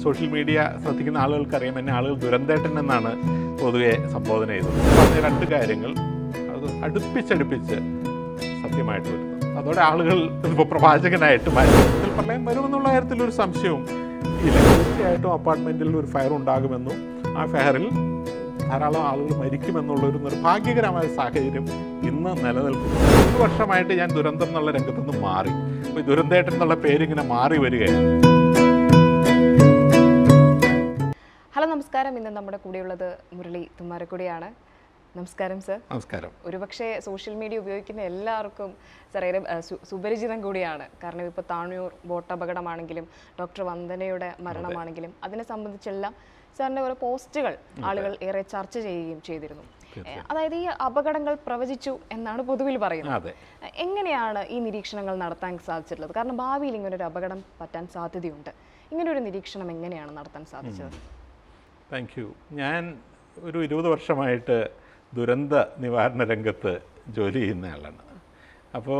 Social media ശ്രദ്ധിക്കുന്ന ആളുകൾക്കറിയാം എന്നെ ആളുകൾ ദുരന്തേട്ടൻ എന്നാണ് പൊതുവെ സംബോധന ചെയ്തത് പറഞ്ഞ രണ്ട് കാര്യങ്ങൾ അത് അടുപ്പിച്ചടുപ്പിച്ച് സത്യമായിട്ട് വരുന്നു അതോടെ ആളുകൾ ഇപ്പോൾ പ്രവാചകനായിട്ട് മാറ്റി ഇതിൽ പ്രളയം വരുമെന്നുള്ള കാര്യത്തിൽ ഒരു സംശയവും ഇല്ല തീർച്ചയായിട്ടും അപ്പാർട്ട്മെൻറ്റിൽ ഒരു ഫയർ ഉണ്ടാകുമെന്നും ആ ഫയറിൽ ധാരാളം ആളുകൾ മരിക്കുമെന്നുള്ള ഒരു നിർഭാഗ്യകരമായ സാഹചര്യം ഇന്ന് നിലനിൽക്കുന്നു ഒരു വർഷമായിട്ട് ഞാൻ ദുരന്തം എന്നുള്ള രംഗത്ത് നിന്ന് മാറി അപ്പോൾ ഈ ദുരന്തേട്ടൻ എന്നുള്ള പേരിങ്ങനെ മാറി വരികയാണ് ഹലോ നമസ്കാരം ഇന്ന് നമ്മുടെ കൂടെയുള്ളത് മുരളി തുമ്മാരക്കുടിയാണ് നമസ്കാരം സർ നമസ്കാരം ഒരുപക്ഷെ സോഷ്യൽ മീഡിയ ഉപയോഗിക്കുന്ന എല്ലാവർക്കും സർ ഏറെ ആ, സു- സുപരിചിതം കൂടിയാണ് കാരണം ഇപ്പോൾ താണൂർ ബോട്ടപകടമാണെങ്കിലും ഡോക്ടർ വന്ദനയുടെ മരണമാണെങ്കിലും അതിനെ സംബന്ധിച്ചെല്ലാം സാറിൻ്റെ ഓരോ പോസ്റ്റുകൾ ആളുകൾ ഏറെ ചർച്ച ചെയ്യുകയും ചെയ്തിരുന്നു ഏ, അതായത് ഈ അപകടങ്ങൾ പ്രവചിച്ചു എന്നാണ് പൊതുവിൽ പറയുന്നത് അതെ എങ്ങനെയാണ് ഈ നിരീക്ഷണങ്ങൾ നടത്താൻ സാധിച്ചിട്ടുള്ളത് കാരണം ഭാവിയിൽ ഇങ്ങനെ ഒരു അപകടം പറ്റാൻ സാധ്യതയുണ്ട് ഇങ്ങനെ ഒരു നിരീക്ഷണം എങ്ങനെയാണ് നടത്താൻ സാധിച്ചത് താങ്ക് യു ഞാൻ ഒരു ഇരുപത് വർഷമായിട്ട് ദുരന്ത നിവാരണ രംഗത്ത് ജോലി ചെയ്യുന്ന ആളാണ് അപ്പോൾ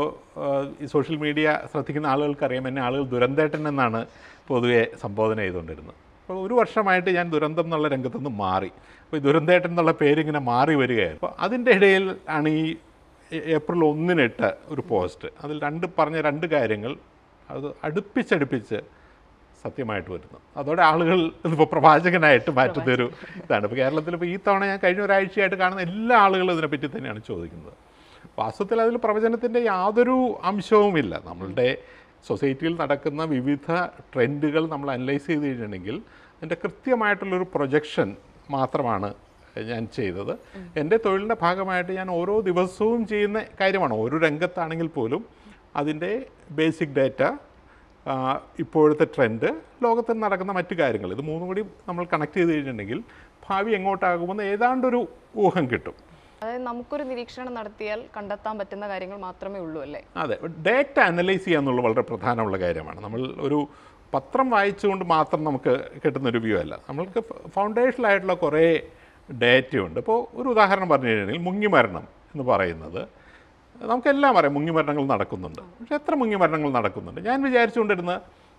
ഈ സോഷ്യൽ മീഡിയ ശ്രദ്ധിക്കുന്ന ആളുകൾക്കറിയാം എന്നെ ആളുകൾ ദുരന്തേട്ടൻ എന്നാണ് പൊതുവെ സംബോധന ചെയ്തുകൊണ്ടിരുന്നത് അപ്പോൾ ഒരു വർഷമായിട്ട് ഞാൻ ദുരന്തം എന്നുള്ള രംഗത്ത് നിന്ന് മാറി അപ്പോൾ ഈ ദുരന്തേട്ടൻ എന്നുള്ള പേരിങ്ങനെ മാറി വരികയായിരുന്നു അപ്പോൾ അതിൻ്റെ ഇടയിൽ ആണ് ഈ ഏ- ഏപ്രിൽ ഒന്നിനിട്ട ഒരു പോസ്റ്റ് അതിൽ രണ്ട് പറഞ്ഞ രണ്ട് കാര്യങ്ങൾ അത് അടുപ്പിച്ചടുപ്പിച്ച് സത്യമായിട്ട് വരുന്നു അതോടെ ആളുകൾ ഇപ്പോൾ പ്രവാചകനായിട്ട് മാറ്റുന്ന ഒരു ഇതാണ് ഇപ്പോൾ കേരളത്തിൽ ഇപ്പോൾ ഈ തവണ ഞാൻ കഴിഞ്ഞ ഒരാഴ്ചയായിട്ട് കാണുന്ന എല്ലാ ആളുകളും ഇതിനെപ്പറ്റി തന്നെയാണ് ചോദിക്കുന്നത് വാസ്തവത്തിൽ അതിൽ പ്രവചനത്തിൻ്റെ യാതൊരു അംശവുമില്ല നമ്മളുടെ സൊസൈറ്റിയിൽ നടക്കുന്ന വിവിധ ട്രെൻഡുകൾ നമ്മൾ അനലൈസ് ചെയ്ത് കഴിഞ്ഞിട്ടുണ്ടെങ്കിൽ അതിൻ്റെ കൃത്യമായിട്ടുള്ളൊരു പ്രൊജക്ഷൻ മാത്രമാണ് ഞാൻ ചെയ്തത് എൻ്റെ തൊഴിലിൻ്റെ ഭാഗമായിട്ട് ഞാൻ ഓരോ ദിവസവും ചെയ്യുന്ന കാര്യമാണ് ഓരോ രംഗത്താണെങ്കിൽ പോലും അതിൻ്റെ ബേസിക് ഡാറ്റ ആ, ഇപ്പോഴത്തെ ട്രെൻഡ് ലോകത്ത് നടക്കുന്ന മറ്റു കാര്യങ്ങൾ ഇത് മൂന്നും കൂടി നമ്മൾ കണക്ട് ചെയ്ത് കഴിഞ്ഞിട്ടുണ്ടെങ്കിൽ ഭാവി എങ്ങോട്ടാകുമെന്ന് ഏതാണ്ടൊരു ഊഹം കിട്ടും അതായത് നമുക്കൊരു നിരീക്ഷണം നടത്തിയാൽ കണ്ടെത്താൻ പറ്റുന്ന കാര്യങ്ങൾ മാത്രമേ ഉള്ളൂ അല്ലേ അതെ ഡേറ്റ അനലൈസ് ചെയ്യുക എന്നുള്ളത് വളരെ പ്രധാനമുള്ള കാര്യമാണ് നമ്മൾ ഒരു പത്രം വായിച്ചുകൊണ്ട് മാത്രം നമുക്ക് കിട്ടുന്ന ഒരു വ്യൂ അല്ല നമ്മൾക്ക് ഫൗണ്ടേഷണൽ ആയിട്ടുള്ള കുറേ ഡേറ്റയുണ്ട് ഇപ്പോൾ ഒരു ഉദാഹരണം പറഞ്ഞു കഴിഞ്ഞിട്ടുണ്ടെങ്കിൽ മുങ്ങിമരണം എന്ന് പറയുന്നത് നമുക്കെല്ലാം അറിയാം മുങ്ങിമരണങ്ങൾ നടക്കുന്നുണ്ട് പക്ഷേ എത്ര മുങ്ങിമരണങ്ങൾ നടക്കുന്നുണ്ട് ഞാൻ വിചാരിച്ചുകൊണ്ടിരുന്ന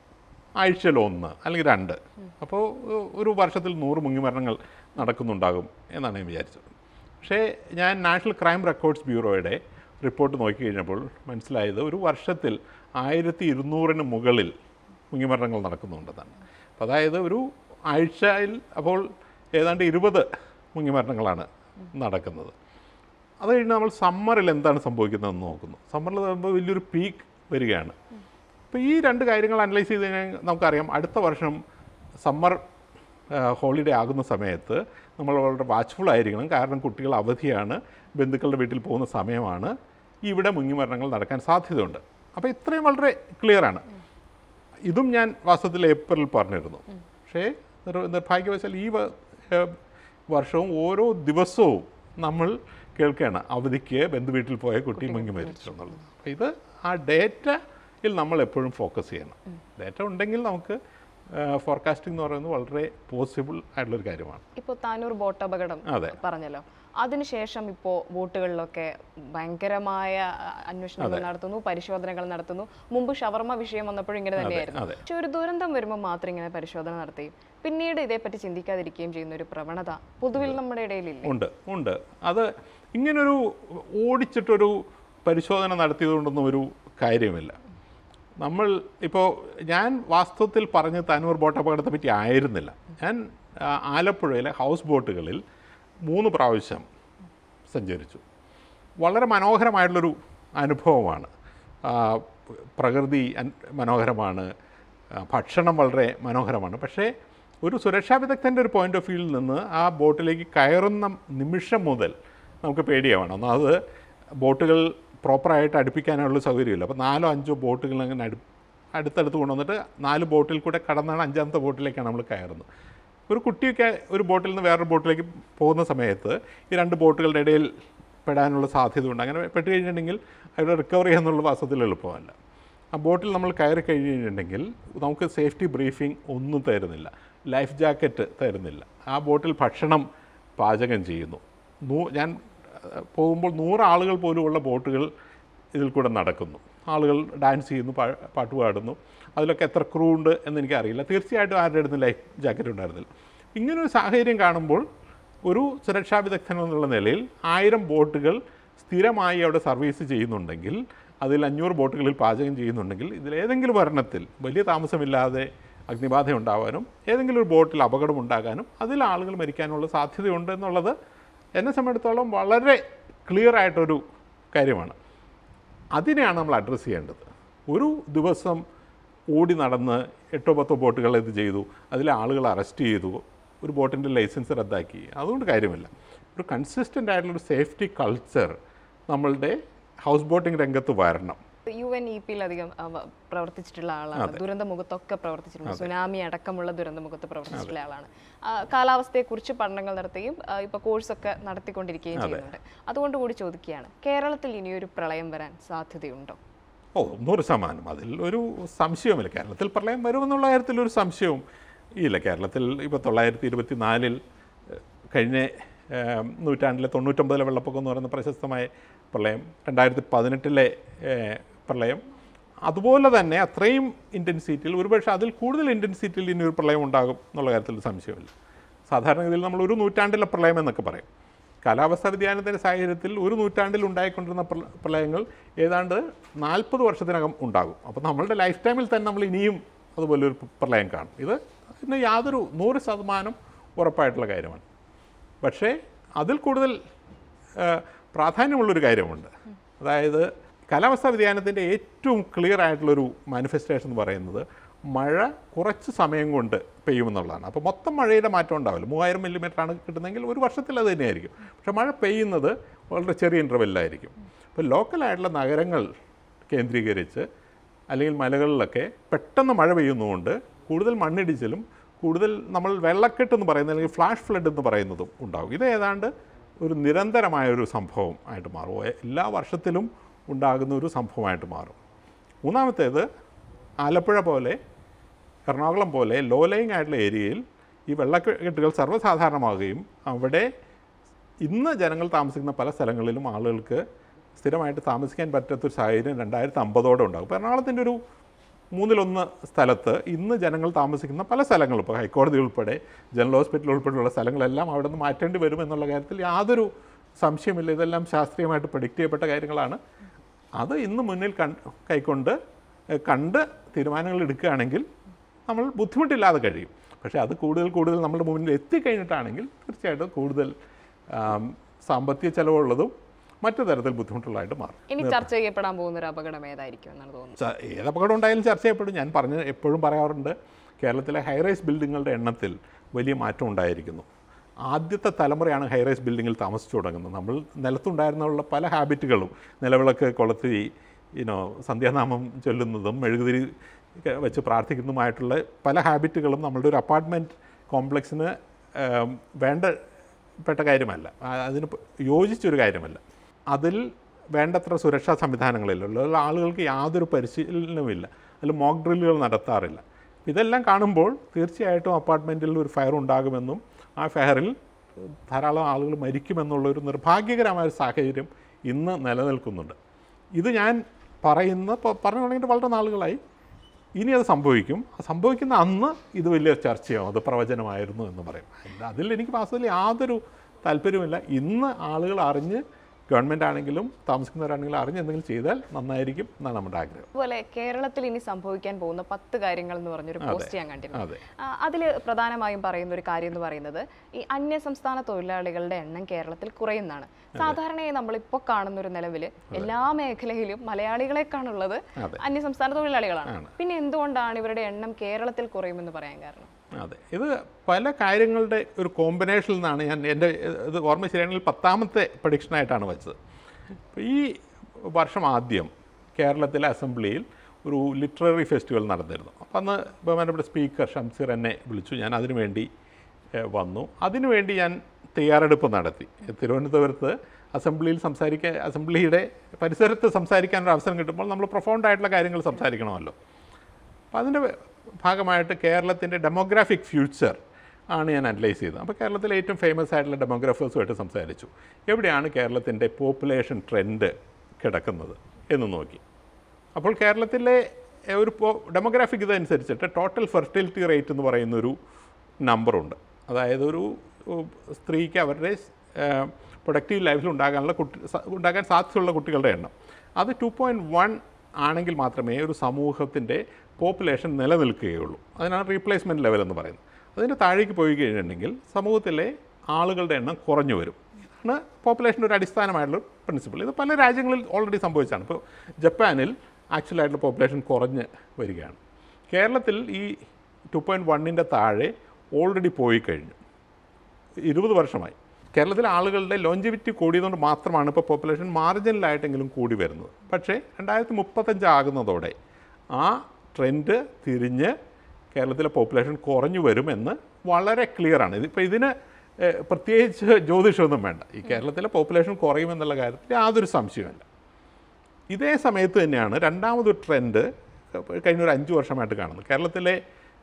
ആഴ്ചയിൽ ഒന്ന് അല്ലെങ്കിൽ രണ്ട് അപ്പോൾ ഒരു വർഷത്തിൽ നൂറ് മുങ്ങിമരണങ്ങൾ നടക്കുന്നുണ്ടാകും എന്നാണ് ഞാൻ വിചാരിച്ചത് പക്ഷേ ഞാൻ നാഷണൽ ക്രൈം റെക്കോർഡ്സ് ബ്യൂറോയുടെ റിപ്പോർട്ട് നോക്കി കഴിഞ്ഞപ്പോൾ മനസ്സിലായത് ഒരു വർഷത്തിൽ ആയിരത്തി ഇരുന്നൂറിന് മുകളിൽ മുങ്ങിമരണങ്ങൾ നടക്കുന്നുണ്ടെന്നാണ് അപ്പോൾ അതായത് ഒരു ആഴ്ചയിൽ അപ്പോൾ ഏതാണ്ട് ഇരുപത് മുങ്ങിമരണങ്ങളാണ് നടക്കുന്നത് അത് കഴിഞ്ഞ് നമ്മൾ സമ്മറിൽ എന്താണ് സംഭവിക്കുന്നതെന്ന് നോക്കുന്നു സമ്മറിൽ വരുമ്പോൾ വലിയൊരു പീക്ക് വരികയാണ് അപ്പോൾ ഈ രണ്ട് കാര്യങ്ങൾ അനലൈസ് ചെയ്ത് കഴിഞ്ഞാൽ നമുക്കറിയാം അടുത്ത വർഷം സമ്മർ ഹോളിഡേ ആകുന്ന സമയത്ത് നമ്മൾ വളരെ വാച്ച്ഫുൾ ആയിരിക്കണം കാരണം കുട്ടികൾ അവധിയാണ് ബന്ധുക്കളുടെ വീട്ടിൽ പോകുന്ന സമയമാണ് ഇവിടെ മുങ്ങിമരണങ്ങൾ നടക്കാൻ സാധ്യതയുണ്ട് അപ്പോൾ ഇത്രയും വളരെ ക്ലിയറാണ് ഇതും ഞാൻ വാസ്തവത്തിൽ ഏപ്രിൽ പറഞ്ഞിരുന്നു പക്ഷേ നിർ- നിർഭാഗ്യവശാൽ ഈ വ- ഏഹ് വർഷവും ഓരോ ദിവസവും നമ്മൾ കേൾക്കുകയാണ് അവധിക്ക് ബന്ധുവീട്ടിൽ പോയ കുട്ടി മുങ്ങി മരിച്ചു എന്നുള്ളത് അപ്പോൾ ഇത് ആ ഡേറ്റയിൽ നമ്മൾ എപ്പോഴും ഫോക്കസ് ചെയ്യണം ഡേറ്റ ഉണ്ടെങ്കിൽ നമുക്ക് ഫോർകാസ്റ്റിംഗ് എന്ന് പറയുന്നത് വളരെ പോസിബിൾ ആയിട്ടുള്ളൊരു കാര്യമാണ് ഇപ്പോൾ താനൂർ ബോട്ട് അപകടം അതെ. പറഞ്ഞല്ലോ അതിനുശേഷം ഇപ്പോൾ ബോട്ടുകളിലൊക്കെ ഭയങ്കരമായ അ, അന്വേഷണങ്ങൾ നടത്തുന്നു പരിശോധനകൾ നടത്തുന്നു മുമ്പ് ഷവർമ വിഷയം വന്നപ്പോഴും ഇങ്ങനെ തന്നെയായിരുന്നു അതെ. പക്ഷെ ഒരു ദുരന്തം വരുമ്പോൾ മാത്രം ഇങ്ങനെ പരിശോധന നടത്തുകയും പിന്നീട് ഇതേപ്പറ്റി ചിന്തിക്കാതിരിക്കുകയും ചെയ്യുന്ന ഒരു പ്രവണത പൊതുവിൽ നമ്മുടെ ഇടയിലില്ല ഉണ്ട് ഉണ്ട് അത് ഇങ്ങനൊരു ഓടിച്ചിട്ടൊരു പരിശോധന നടത്തിയതുകൊണ്ടൊന്നും ഒരു കാര്യമില്ല നമ്മൾ ഇപ്പോൾ ഞാൻ വാസ്തവത്തിൽ പറഞ്ഞ താനൂർ ബോട്ട് അപകടത്തെ പറ്റി ആയിരുന്നില്ല ഞാൻ ആ, ആലപ്പുഴയിലെ ഹൗസ് ബോട്ടുകളിൽ മൂന്ന് പ്രാവശ്യം സഞ്ചരിച്ചു വളരെ മനോഹരമായിട്ടുള്ളൊരു അനുഭവമാണ് ആ, പ്രകൃതി അൻ- മനോഹരമാണ് ആ, ഭക്ഷണം വളരെ മനോഹരമാണ് പക്ഷേ ഒരു സുരക്ഷാ വിദഗ്ധൻ്റെ ഒരു പോയിന്റ് ഓഫ് വ്യൂവിൽ നിന്ന് ആ ബോട്ടിലേക്ക് കയറുന്ന നിമിഷം മുതൽ നമുക്ക് പേടിയാവണം ഒന്നാമത് ബോട്ടുകൾ പ്രോപ്പറായിട്ട് അടുപ്പിക്കാനുള്ള സൗകര്യമില്ല അപ്പോൾ നാലോ അഞ്ചോ ബോട്ടുകൾ അങ്ങനെ അടു അടുത്തടുത്ത് കൊണ്ടുവന്നിട്ട് നാല് ബോട്ടിൽ കൂടെ കടന്നാണ് അഞ്ചാമത്തെ ബോട്ടിലേക്കാണ് നമ്മൾ കയറുന്നത് ഒരു കുട്ടിയൊക്കെ ഒരു ബോട്ടിൽ നിന്ന് വേറൊരു ബോട്ടിലേക്ക് പോകുന്ന സമയത്ത് ഈ രണ്ട് ബോട്ടുകളുടെ ഇടയിൽ പെടാനുള്ള സാധ്യതയുണ്ട് അങ്ങനെ പെട്ട് കഴിഞ്ഞിട്ടുണ്ടെങ്കിൽ അവിടെ റിക്കവർ ചെയ്യാന്നുള്ള വാസ്തവത്തിൽ എളുപ്പമല്ല ആ ബോട്ടിൽ നമ്മൾ കയറി കഴിഞ്ഞിട്ടുണ്ടെങ്കിൽ നമുക്ക് സേഫ്റ്റി ബ്രീഫിംഗ് ഒന്നും തരുന്നില്ല ലൈഫ് ജാക്കറ്റ് തരുന്നില്ല ആ ബോട്ടിൽ ഭക്ഷണം പാചകം ചെയ്യുന്നു നൂ ഞാൻ അഹ്, പോകുമ്പോൾ നൂറ് ആളുകൾ പോലുമുള്ള ബോട്ടുകൾ ഇതിൽ കൂടെ നടക്കുന്നു ആളുകൾ ഡാൻസ് ചെയ്യുന്നു പാ- പാട്ട് പാടുന്നു അതിലൊക്കെ എത്ര ക്രൂ ഉണ്ട് എന്ന് എനിക്കറിയില്ല തീർച്ചയായിട്ടും ആരുടെ അടുത്ത് ലൈഫ് ജാക്കറ്റ് ഉണ്ടായിരുന്നില്ല ഇങ്ങനൊരു സാഹചര്യം കാണുമ്പോൾ ഒരു സുരക്ഷാ വിദഗ്ധൻ എന്നുള്ള നിലയിൽ ആയിരം ബോട്ടുകൾ സ്ഥിരമായി അവിടെ സർവീസ് ചെയ്യുന്നുണ്ടെങ്കിൽ അതിൽ അഞ്ഞൂറ് ബോട്ടുകളിൽ പാചകം ചെയ്യുന്നുണ്ടെങ്കിൽ ഇതിലേതെങ്കിലും ഒരെണ്ണത്തിൽ വലിയ താമസമില്ലാതെ അഗ്നിബാധ ഉണ്ടാവാനും ഏതെങ്കിലും ഒരു ബോട്ടിൽ അപകടം ഉണ്ടാകാനും അതിൽ ആളുകൾ മരിക്കാനുള്ള സാധ്യതയുണ്ട് എന്നുള്ളത് എന്നെ സംബന്ധിച്ചിടത്തോളം വളരെ ക്ലിയർ ആയിട്ടൊരു കാര്യമാണ് അതിനെയാണ് നമ്മൾ അഡ്രസ്സ് ചെയ്യേണ്ടത് ഒരു ദിവസം ഓടി നടന്ന് എട്ടോ പത്തോ ബോട്ടുകൾ ഇത് ചെയ്തു അതിലെ ആളുകൾ അറസ്റ്റ് ചെയ്തു ഒരു ബോട്ടിൻ്റെ ലൈസൻസ് റദ്ദാക്കി അതുകൊണ്ട് കാര്യമില്ല ഒരു കൺസിസ്റ്റൻ്റ് ആയിട്ടുള്ളൊരു സേഫ്റ്റി കൾച്ചർ നമ്മളുടെ ഹൗസ് ബോട്ടിംഗ് രംഗത്ത് വരണം യു എൻ ഇ പിയിൽ അധികം അവ, പ്രവർത്തിച്ചിട്ടുള്ള ആളാണ് ദുരന്തമുഖത്തൊക്കെ പ്രവർത്തിച്ചിട്ടുണ്ട് സുനാമി അടക്കമുള്ള ദുരന്തമുഖത്ത് പ്രവർത്തിച്ചിട്ടുള്ള ആളാണ് ആ, കാലാവസ്ഥയെക്കുറിച്ച് പഠനങ്ങൾ നടത്തുകയും ആ, ഇപ്പൊ കോഴ്സൊക്കെ നടത്തിക്കൊണ്ടിരിക്കുകയും ചെയ്യുന്നുണ്ട് അതുകൊണ്ട് കൂടി ചോദിക്കുകയാണ് കേരളത്തിൽ ഇനിയൊരു പ്രളയം വരാൻ സാധ്യതയുണ്ടോ ഓ നൂറ് ശതമാനം അതിൽ ഒരു സംശയവുമില്ല കേരളത്തിൽ പ്രളയം വരുമെന്നുള്ള കാര്യത്തിൽ ഒരു സംശയവും ഇല്ല കേരളത്തിൽ ഇപ്പോൾ തൊള്ളായിരത്തി ഇരുപത്തി നാലിൽ കഴിഞ്ഞ ഏഹ്, നൂറ്റാണ്ടിലെ തൊണ്ണൂറ്റൊമ്പതിലെ വെള്ളപ്പൊക്കം എന്ന് പറയുന്ന പ്രശസ്തമായ പ്രളയം രണ്ടായിരത്തി പതിനെട്ടിലെ ഏഹ്, പ്രളയം അതുപോലെ തന്നെ അത്രയും ഇൻറ്റൻസിറ്റിയിൽ ഒരുപക്ഷെ അതിൽ കൂടുതൽ ഇൻറ്റൻസിറ്റിയിൽ ഇനി ഒരു പ്രളയം ഉണ്ടാകും എന്നുള്ള കാര്യത്തിൽ സംശയമില്ല സാധാരണഗതിയിൽ നമ്മൾ ഒരു നൂറ്റാണ്ടിലെ പ്രളയം എന്നൊക്കെ പറയും കാലാവസ്ഥാ വ്യതിയാനത്തിൻ്റെ സാഹചര്യത്തിൽ ഒരു നൂറ്റാണ്ടിൽ ഉണ്ടായിക്കൊണ്ടിരുന്ന പ്ര- പ്രളയങ്ങൾ ഏതാണ്ട് നാൽപ്പത് വർഷത്തിനകം ഉണ്ടാകും അപ്പോൾ നമ്മളുടെ ലൈഫ് ടൈമിൽ തന്നെ നമ്മൾ ഇനിയും അതുപോലെ ഒരു പ്രളയം കാണും ഇത് ഇതിന് യാതൊരു നൂറ് ശതമാനം ഉറപ്പായിട്ടുള്ള കാര്യമാണ് പക്ഷേ അതിൽ കൂടുതൽ ആ, പ്രാധാന്യമുള്ളൊരു കാര്യമുണ്ട് അതായത് കാലാവസ്ഥാ വ്യതിയാനത്തിൻ്റെ ഏറ്റവും ക്ലിയർ ആയിട്ടുള്ളൊരു മാനിഫെസ്റ്റേഷൻ എന്ന് പറയുന്നത് മഴ കുറച്ച് സമയം കൊണ്ട് പെയ്യുമെന്നുള്ളതാണ് അപ്പോൾ മൊത്തം മഴയുടെ മാറ്റം ഉണ്ടാവില്ല മൂവായിരം മില്ലിമീറ്റർ ആണ് കിട്ടുന്നതെങ്കിൽ ഒരു വർഷത്തിൽ അത് തന്നെയായിരിക്കും പക്ഷേ മഴ പെയ്യുന്നത് വളരെ ചെറിയ ഇൻ്റർവെല്ലായിരിക്കും അപ്പോൾ ലോക്കലായിട്ടുള്ള നഗരങ്ങൾ കേന്ദ്രീകരിച്ച് അല്ലെങ്കിൽ മലകളിലൊക്കെ പെട്ടെന്ന് മഴ പെയ്യുന്നതുകൊണ്ട് കൂടുതൽ മണ്ണിടിച്ചിലും കൂടുതൽ നമ്മൾ വെള്ളക്കെട്ട് എന്ന് പറയുന്നത് അല്ലെങ്കിൽ ഫ്ലാഷ് ഫ്ലഡ് എന്ന് പറയുന്നതും ഉണ്ടാകും ഇത് ഏതാണ്ട് ഒരു നിരന്തരമായ ഒരു സംഭവം ആയിട്ട് മാറും എല്ലാ വർഷത്തിലും ഉണ്ടാകുന്ന ഒരു സംഭവമായിട്ട് മാറും മൂന്നാമത്തേത് ആലപ്പുഴ പോലെ എറണാകുളം പോലെ ലോ ലയിങ് ആയിട്ടുള്ള ഏരിയയിൽ ഈ വെള്ളക്കെട്ടുകൾ സർവ്വസാധാരണമാകുകയും അവിടെ ഇന്ന് ജനങ്ങൾ താമസിക്കുന്ന പല സ്ഥലങ്ങളിലും ആളുകൾക്ക് സ്ഥിരമായിട്ട് താമസിക്കാൻ പറ്റാത്തൊരു സാഹചര്യം രണ്ടായിരത്തി അമ്പതോടെ ഉണ്ടാകും ഇപ്പോൾ എറണാകുളത്തിൻ്റെ ഒരു മൂന്നിലൊന്ന് സ്ഥലത്ത് ഇന്ന് ജനങ്ങൾ താമസിക്കുന്ന പല സ്ഥലങ്ങളും ഇപ്പോൾ ഹൈക്കോടതി ഉൾപ്പെടെ ജനറൽ ഹോസ്പിറ്റൽ ഉൾപ്പെടെയുള്ള സ്ഥലങ്ങളെല്ലാം അവിടെ നിന്ന് മാറ്റേണ്ടി വരും എന്നുള്ള കാര്യത്തിൽ യാതൊരു സംശയമില്ല ഇതെല്ലാം ശാസ്ത്രീയമായിട്ട് പ്രഡിക്റ്റ് ചെയ്യപ്പെട്ട കാര്യങ്ങളാണ് അത് ഇന്ന് മുന്നിൽ കൺ കൈക്കൊണ്ട് ഏഹ്, കണ്ട് തീരുമാനങ്ങൾ എടുക്കുകയാണെങ്കിൽ നമ്മൾ ബുദ്ധിമുട്ടില്ലാതെ കഴിയും പക്ഷേ അത് കൂടുതൽ കൂടുതൽ നമ്മുടെ മുന്നിൽ എത്തിക്കഴിഞ്ഞിട്ടാണെങ്കിൽ തീർച്ചയായിട്ടും കൂടുതൽ ആം, സാമ്പത്തിക ചെലവുള്ളതും മറ്റു തരത്തിൽ ബുദ്ധിമുട്ടുള്ളതായിട്ട് മാറും ഇനി ചർച്ച ചെയ്യപ്പെടാൻ പോകുന്ന ഒരു അപകടം ഏതായിരിക്കും എന്നാണ് തോന്നുന്നത് ച- ഏത് അപകടം ഉണ്ടായാലും ചർച്ച ചെയ്യപ്പെടും ഞാൻ പറഞ്ഞ് എപ്പോഴും പറയാറുണ്ട് കേരളത്തിലെ ഹൈറൈസ് ബിൽഡിങ്ങുകളുടെ എണ്ണത്തിൽ വലിയ മാറ്റം ഉണ്ടായിരിക്കുന്നു ആദ്യത്തെ തലമുറയാണ് ഹൈറൈസ് ബിൽഡിങ്ങിൽ താമസിച്ചു തുടങ്ങുന്നത് നമ്മൾ നിലത്തുണ്ടായിരുന്നുള്ള പല ഹാബിറ്റുകളും നിലവിളക്ക് കൊളുത്തി ഇനോ സന്ധ്യാനാമം ചൊല്ലുന്നതും മെഴുകുതിരി ഒക്കെ വെച്ച് പ്രാർത്ഥിക്കുന്നതുമായിട്ടുള്ള പല ഹാബിറ്റുകളും നമ്മളുടെ ഒരു അപ്പാർട്ട്മെൻറ്റ് കോംപ്ലക്സിന് ഏം, വേണ്ടപ്പെട്ട കാര്യമല്ല ആ- അതിന് പ- യോജിച്ചൊരു കാര്യമല്ല അതിൽ വേണ്ടത്ര സുരക്ഷാ സംവിധാനങ്ങളില്ലല്ലോ അതിൽ ആളുകൾക്ക് യാതൊരു പരിശീലനവുമില്ല അതിൽ മോക്ക് ഡ്രില്ലുകൾ നടത്താറില്ല ഇതെല്ലാം കാണുമ്പോൾ തീർച്ചയായിട്ടും അപ്പാർട്ട്മെൻറ്റിൽ ഒരു ഫയർ ഉണ്ടാകുമെന്നും ആ ഫയറിൽ ധാരാളം ആളുകൾ മരിക്കുമെന്നുള്ള ഒരു നിർഭാഗ്യകരമായ ഒരു സാഹചര്യം ഇന്ന് നിലനിൽക്കുന്നുണ്ട് ഇത് ഞാൻ പറയുന്ന പ- പറഞ്ഞു തുടങ്ങിയിട്ട് വളരെ നാളുകളായി ഇനി അത് സംഭവിക്കും ആ സംഭവിക്കുന്ന അന്ന് ഇത് വലിയ ചർച്ചയാവും അത് പ്രവചനമായിരുന്നു എന്ന് പറയും അല്ല, അതിൽ എനിക്ക് വാസ്തവത്തിൽ യാതൊരു താല്പര്യമില്ല ഇന്ന് ആളുകൾ അറിഞ്ഞ് ഗവൺമെൻറ് ആണെങ്കിലും താമസിക്കുന്നവരാണെങ്കിലും അറിഞ്ഞ് എന്തെങ്കിലും ചെയ്താൽ നന്നായിരിക്കും എന്നാണ് നമ്മുടെ ആഗ്രഹം അതുപോലെ കേരളത്തിൽ ഇനി സംഭവിക്കാൻ പോകുന്ന പത്ത് കാര്യങ്ങൾ എന്ന് പറഞ്ഞൊരു പോസ്റ്റ് ഞാൻ കണ്ടിരുന്നു അതെ അതിൽ പ്രധാനമായും പറയുന്ന ഒരു കാര്യം എന്ന് പറയുന്നത് ഈ അന്യ സംസ്ഥാന തൊഴിലാളികളുടെ എണ്ണം കേരളത്തിൽ കുറയുന്നതാണ് സാധാരണയായി നമ്മളിപ്പോൾ കാണുന്ന ഒരു നിലവിൽ എല്ലാ മേഖലയിലും മലയാളികളെക്കാണുള്ളത് അതെ. അന്യ സംസ്ഥാന തൊഴിലാളികളാണ് ആണ്. പിന്നെ എന്തുകൊണ്ടാണ് ഇവരുടെ എണ്ണം കേരളത്തിൽ കുറയുമെന്ന് പറയാൻ കാരണം അതെ ഇത് പല കാര്യങ്ങളുടെ ഒരു കോമ്പിനേഷനിൽ നിന്നാണ് ഞാൻ എൻ്റെ ഇത് ഓർമ്മ ശരിയാണെങ്കിൽ പത്താമത്തെ പ്രഡിക്ഷനായിട്ടാണ് വെച്ചത് അപ്പോൾ ഈ വർഷം ആദ്യം കേരളത്തിലെ അസംബ്ലിയിൽ ഒരു ലിറ്റററി ഫെസ്റ്റിവൽ നടന്നിരുന്നു അപ്പോൾ അന്ന് ബഹുമാനപ്പെട്ട സ്പീക്കർ ഷംസീർ എന്നെ വിളിച്ചു ഞാൻ അതിനു വേണ്ടി ഏഹ്, വന്നു അതിനുവേണ്ടി ഞാൻ തയ്യാറെടുപ്പ് നടത്തി തിരുവനന്തപുരത്ത് അസംബ്ലിയിൽ സംസാരിക്കാൻ അസംബ്ലിയുടെ പരിസരത്ത് സംസാരിക്കാനൊരു അവസരം കിട്ടുമ്പോൾ നമ്മൾ പ്രൊഫൗണ്ട് ആയിട്ടുള്ള കാര്യങ്ങൾ സംസാരിക്കണമല്ലോ അപ്പോൾ അതിൻ്റെ ഭാഗമായിട്ട് കേരളത്തിൻ്റെ ഡെമോഗ്രാഫിക് ഫ്യൂച്ചർ ആണ് ഞാൻ അനലൈസ് ചെയ്തത് അപ്പോൾ കേരളത്തിലെ ഏറ്റവും ഫേമസ് ആയിട്ടുള്ള ഡെമോഗ്രാഫേഴ്സുമായിട്ട് സംസാരിച്ചു എവിടെയാണ് കേരളത്തിൻ്റെ പോപ്പുലേഷൻ ട്രെൻഡ് കിടക്കുന്നത് എന്ന് നോക്കി അപ്പോൾ കേരളത്തിലെ ഏഹ്, ഒരു ഡെമോഗ്രാഫിക് ഇതനുസരിച്ചിട്ട് ടോട്ടൽ ഫെർട്ടിലിറ്റി റേറ്റ് എന്ന് പറയുന്നൊരു നമ്പറുണ്ട് അതായത് ഒരു ഉം, സ്ത്രീക്ക് അവരുടെ പ്രൊഡക്റ്റീവ് ലൈഫിൽ ഉണ്ടാകാനുള്ള കുട്ടി സ- ഉണ്ടാകാൻ സാധ്യതയുള്ള കുട്ടികളുടെ എണ്ണം അത് ടു പോയിൻറ്റ് വൺ ആണെങ്കിൽ മാത്രമേ ഒരു സമൂഹത്തിൻ്റെ പോപ്പുലേഷൻ നിലനിൽക്കുകയുള്ളൂ അതിനാണ് റീപ്ലേസ്മെൻറ്റ് ലെവൽ എന്ന് പറയുന്നത് അതിന് താഴേക്ക് പോയി കഴിഞ്ഞിട്ടുണ്ടെങ്കിൽ സമൂഹത്തിലെ ആളുകളുടെ എണ്ണം കുറഞ്ഞു വരും ഇതാണ് പോപ്പുലേഷൻ്റെ ഒരു അടിസ്ഥാനമായിട്ടുള്ള പ്രിൻസിപ്പിൾ ഇത് പല രാജ്യങ്ങളിൽ ഓൾറെഡി സംഭവിച്ചാണ് ഇപ്പോൾ ജപ്പാനിൽ ആക്ച്വലായിട്ടുള്ള പോപ്പുലേഷൻ കുറഞ്ഞ് വരികയാണ് കേരളത്തിൽ ഈ ടു പോയിൻറ്റ് വണ്ണിൻ്റെ താഴെ ഓൾറെഡി പോയി കഴിഞ്ഞു ഇരുപത് വർഷമായി കേരളത്തിലെ ആളുകളുടെ ലോഞ്ചിവിറ്റി കൂടിയതുകൊണ്ട് മാത്രമാണ് ഇപ്പോൾ പോപ്പുലേഷൻ മാർജിനലായിട്ടെങ്കിലും കൂടി വരുന്നത് പക്ഷേ രണ്ടായിരത്തി മുപ്പത്തഞ്ച് ആകുന്നതോടെ ആ ട്രെൻഡ് തിരിഞ്ഞ് കേരളത്തിലെ പോപ്പുലേഷൻ കുറഞ്ഞു വരുമെന്ന് വളരെ ക്ലിയറാണ് ഇതിപ്പോൾ ഇതിന് ഏഹ്, പ്രത്യേകിച്ച് ജ്യോതിഷമൊന്നും വേണ്ട ഈ കേരളത്തിലെ പോപ്പുലേഷൻ കുറയുമെന്നുള്ള കാര്യത്തിൽ യാതൊരു സംശയവുമില്ല ഇതേ സമയത്ത് തന്നെയാണ് രണ്ടാമതൊരു ട്രെൻഡ് കഴിഞ്ഞ ഒരു അഞ്ച് വർഷമായിട്ട് കാണുന്നത് കേരളത്തിലെ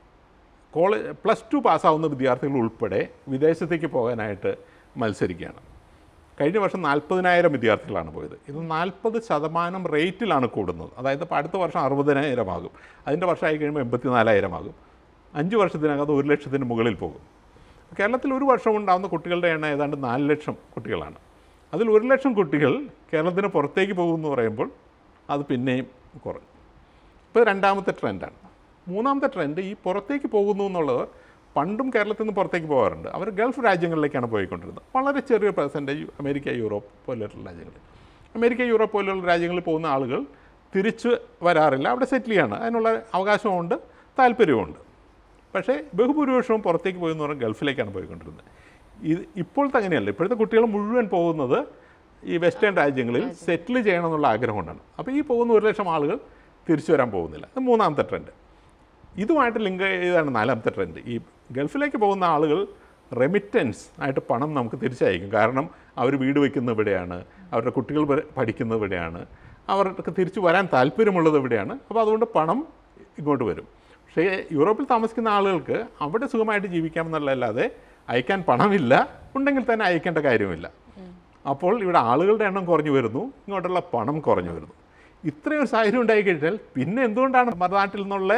കോളേജ് പ്ലസ് ടു പാസ്സാവുന്ന വിദ്യാർത്ഥികൾ ഉൾപ്പെടെ വിദേശത്തേക്ക് പോകാനായിട്ട് മത്സരിക്കുകയാണ് കഴിഞ്ഞ വർഷം നാൽപ്പതിനായിരം വിദ്യാർത്ഥികളാണ് പോയത് ഇത് നാൽപ്പത് ശതമാനം റേറ്റിലാണ് കൂടുന്നത് അതായത് ഇപ്പോൾ അടുത്ത വർഷം അറുപതിനായിരം ആകും അതിൻ്റെ വർഷമായി കഴിയുമ്പോൾ എൺപത്തിനാലായിരം ആകും അഞ്ച് വർഷത്തിനകത്ത് ഒരു ലക്ഷത്തിന് മുകളിൽ പോകും കേരളത്തിൽ ഒരു വർഷം ഉണ്ടാകുന്ന കുട്ടികളുടെ എണ്ണം ഏതാണ്ട് നാല് ലക്ഷം കുട്ടികളാണ് അതിൽ ഒരു ലക്ഷം കുട്ടികൾ കേരളത്തിന് പുറത്തേക്ക് പോകുമെന്ന് പറയുമ്പോൾ അത് പിന്നെയും കുറഞ്ഞു ഇപ്പോൾ രണ്ടാമത്തെ ട്രെൻഡാണ് മൂന്നാമത്തെ ട്രെൻഡ് ഈ പുറത്തേക്ക് പോകുന്നു എന്നുള്ളത് പണ്ടും കേരളത്തിൽ നിന്ന് പുറത്തേക്ക് പോകാറുണ്ട് അവർ ഗൾഫ് രാജ്യങ്ങളിലേക്കാണ് പോയിക്കൊണ്ടിരുന്നത് വളരെ ചെറിയ പെർസെൻറ്റേജ് അമേരിക്ക യൂറോപ്പ് പോലെയുള്ള രാജ്യങ്ങളിൽ അമേരിക്ക യൂറോപ്പ് പോലെയുള്ള രാജ്യങ്ങളിൽ പോകുന്ന ആളുകൾ തിരിച്ച് വരാറില്ല അവിടെ സെറ്റിൽ ചെയ്യാണ് അതിനുള്ള അവകാശമുണ്ട് താല്പര്യമുണ്ട് പക്ഷേ ബഹുഭൂരിപക്ഷവും പുറത്തേക്ക് പോയി എന്ന് പറഞ്ഞാൽ ഗൾഫിലേക്കാണ് പോയിക്കൊണ്ടിരുന്നത് ഇത് ഇപ്പോഴത്തെ അങ്ങനെയല്ല ഇപ്പോഴത്തെ കുട്ടികൾ മുഴുവൻ പോകുന്നത് ഈ വെസ്റ്റേൺ രാജ്യങ്ങളിൽ സെറ്റിൽ ചെയ്യണം എന്നുള്ള ആഗ്രഹം കൊണ്ടാണ് അപ്പോൾ ഈ പോകുന്ന ഒരു ലക്ഷം ആളുകൾ തിരിച്ചു വരാൻ പോകുന്നില്ല അത് മൂന്നാമത്തെ ട്രെൻഡ് ഇതുമായിട്ട് ലിങ്ക് ചെയ്താണ് നാലാമത്തെ ട്രെൻഡ് ഈ ഗൾഫിലേക്ക് പോകുന്ന ആളുകൾ റെമിറ്റൻസ് ആയിട്ട് പണം നമുക്ക് തിരിച്ചയക്കും കാരണം അവർ വീട് വയ്ക്കുന്നത് ഇവിടെയാണ് അവരുടെ കുട്ടികൾ പ- പഠിക്കുന്നത് ഇവിടെയാണ് അവർക്ക് തിരിച്ചു വരാൻ താല്പര്യമുള്ളത് ഇവിടെയാണ് അപ്പോൾ അതുകൊണ്ട് പണം ഇങ്ങോട്ട് വരും പക്ഷേ യൂറോപ്പിൽ താമസിക്കുന്ന ആളുകൾക്ക് അവിടെ സുഖമായിട്ട് ജീവിക്കാമെന്നുള്ളതല്ലാതെ അയക്കാൻ പണമില്ല ഉണ്ടെങ്കിൽ തന്നെ അയക്കേണ്ട കാര്യമില്ല അപ്പോൾ ഇവിടെ ആളുകളുടെ എണ്ണം കുറഞ്ഞു വരുന്നു ഇങ്ങോട്ടുള്ള പണം കുറഞ്ഞു വരുന്നു ഇത്രയും ഒരു സാഹചര്യം ഉണ്ടായി കഴിഞ്ഞാൽ പിന്നെ എന്തുകൊണ്ടാണ് മറുനാട്ടിൽ നിന്നുള്ള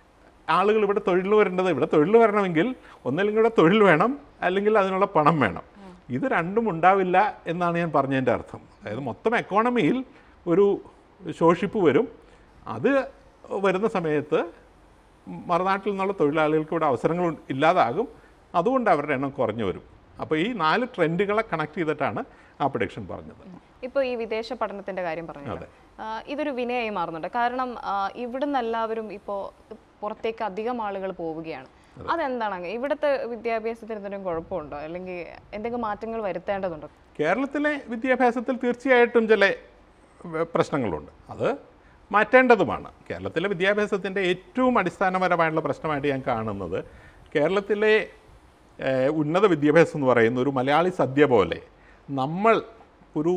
ആളുകൾ ഇവിടെ തൊഴിൽ വരേണ്ടത് ഇവിടെ തൊഴിൽ വരണമെങ്കിൽ ഒന്നല്ലെങ്കിൽ ഇവിടെ തൊഴിൽ വേണം അല്ലെങ്കിൽ അതിനുള്ള പണം വേണം ഇത് രണ്ടും ഉണ്ടാവില്ല എന്നാണ് ഞാൻ പറഞ്ഞതിൻ്റെ അർത്ഥം അതായത് മൊത്തം എക്കോണമിയിൽ ഒരു ശോഷിപ്പ് വരും അത് വരുന്ന സമയത്ത് മറുനാട്ടിൽ നിന്നുള്ള തൊഴിലാളികൾക്ക് ഇവിടെ അവസരങ്ങൾ ഇല്ലാതാകും അതുകൊണ്ട് അവരുടെ എണ്ണം കുറഞ്ഞു വരും അപ്പോൾ ഈ നാല് ട്രെൻഡുകളെ കണക്ട് ചെയ്തിട്ടാണ് ആ പ്രൊഡിക്ഷൻ പറഞ്ഞത് ഇപ്പോൾ ഈ വിദേശ പഠനത്തിന്റെ കാര്യം പറഞ്ഞല്ലോ ആ, ഇതൊരു വിനയായി മാറുന്നുണ്ട് കാരണം ആ, ഇവിടുന്ന് എല്ലാവരും ഇപ്പോൾ പുറത്തേക്ക് അധികം ആളുകൾ പോവുകയാണ് അതെന്താണ് അങ്ങനെ ഇവിടുത്തെ വിദ്യാഭ്യാസത്തിന് എന്തെങ്കിലും കുഴപ്പമുണ്ടോ അല്ലെങ്കിൽ എന്തെങ്കിലും മാറ്റങ്ങൾ വരുത്തേണ്ടതുണ്ടോ കേരളത്തിലെ വിദ്യാഭ്യാസത്തിൽ തീർച്ചയായിട്ടും ചില വ- പ്രശ്നങ്ങളുണ്ട് അത് മാറ്റേണ്ടതുമാണ് കേരളത്തിലെ വിദ്യാഭ്യാസത്തിൻ്റെ ഏറ്റവും അടിസ്ഥാനപരമായിട്ടുള്ള പ്രശ്നമായിട്ട് ഞാൻ കാണുന്നത് കേരളത്തിലെ ഏഹ്, ഉന്നത വിദ്യാഭ്യാസം എന്ന് പറയുന്ന ഒരു മലയാളി സദ്യ പോലെ നമ്മൾ ഒരു